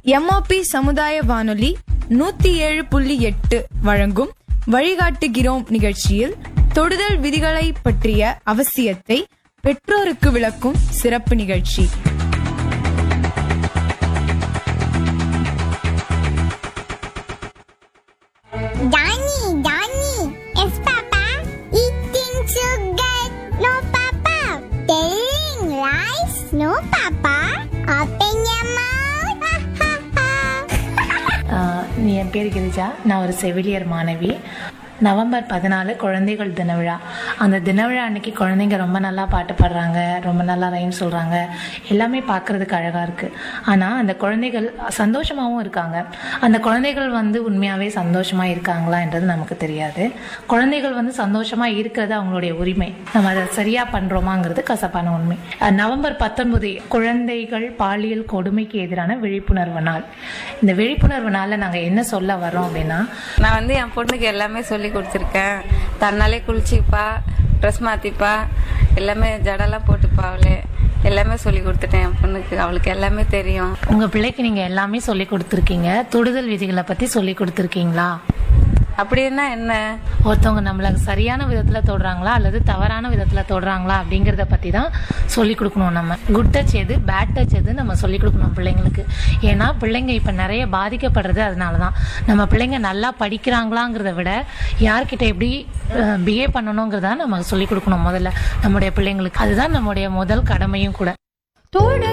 MOP சமுதாய வானொலி நூத்தி ஏழு புள்ளி எட்டு வழங்கும் வழிகாட்டுகிறோம் நிகழ்ச்சியில் தொடுதல் விதிகளை பற்றிய அவசியத்தை பெற்றோருக்கு விளக்கும் சிறப்பு நிகழ்ச்சி Danny, Danny, is Papa eating sugar? No, Papa. Telling lies? No, Papa. Open your mouth. Ha, ha, ha. ஆஹ் என் பேர் கிரிஜா நான் ஒரு செவிலியர் மாணவி நவம்பர் பதினாலு குழந்தைகள் தின விழா அந்த தின விழா அன்னைக்கு குழந்தைங்க ரொம்ப நல்லா பாட்டு பாடுறாங்க ரொம்ப நல்லா ரைம் சொல்கிறாங்க எல்லாமே பார்க்கறதுக்கு அழகாக இருக்குது ஆனால் அந்த குழந்தைகள் சந்தோஷமாகவும் இருக்காங்க அந்த குழந்தைகள் வந்து உண்மையாகவே சந்தோஷமாக இருக்காங்களான்றது நமக்கு தெரியாது குழந்தைகள் வந்து சந்தோஷமாக இருக்கிறது அவங்களுடைய உரிமை நம்ம அதை சரியாக பண்ணுறோமாங்கிறது கசப்பான உண்மை அஹ் நவம்பர் பத்தொன்பது குழந்தைகள் பாலியல் கொடுமைக்கு எதிரான விழிப்புணர்வு நாள் இந்த விழிப்புணர்வு நாளில் நாங்கள் என்ன சொல்ல வரோம் அப்படின்னா நான் வந்து என் பொண்ணுக்கு எல்லாமே சொல்லி கொடுத்துருக்கேன் தன்னாலே குளிச்சுப்பா ட்ரெஸ் மாற்றிப்பா எல்லாமே ஜடெல்லாம் போட்டுப்பா அவளே எல்லாமே சொல்லி கொடுத்துட்டேன் என் பொண்ணுக்கு அவளுக்கு எல்லாமே தெரியும் உங்கள் பிள்ளைக்கு நீங்கள் எல்லாமே சொல்லி கொடுத்துருக்கீங்க தொடுதல் விதிகளை பற்றி சொல்லி கொடுத்துருக்கீங்களா அப்படின்னா என்ன ஒருத்தவங்க நம்மள சரியான விதத்தில் தொடுறாங்களா அல்லது தவறான விதத்தில் தொடுறாங்களா அப்படிங்கிறத பற்றி தான் சொல்லி கொடுக்கணும் நம்ம குட் டச் எது பேட் டச் எது நம்ம சொல்லி கொடுக்கணும் பிள்ளைங்களுக்கு ஏன்னா பிள்ளைங்க இப்போ நிறைய பாதிக்கப்படுறது அதனால தான் நம்ம பிள்ளைங்க நல்லா படிக்கிறாங்களாங்கிறத விட யார்கிட்ட எப்படி பிஹேவ் பண்ணணுங்கிறத நம்ம சொல்லி கொடுக்கணும் முதல்ல நம்முடைய பிள்ளைங்களுக்கு அதுதான் நம்முடைய முதல் கடமையும் கூட தோடு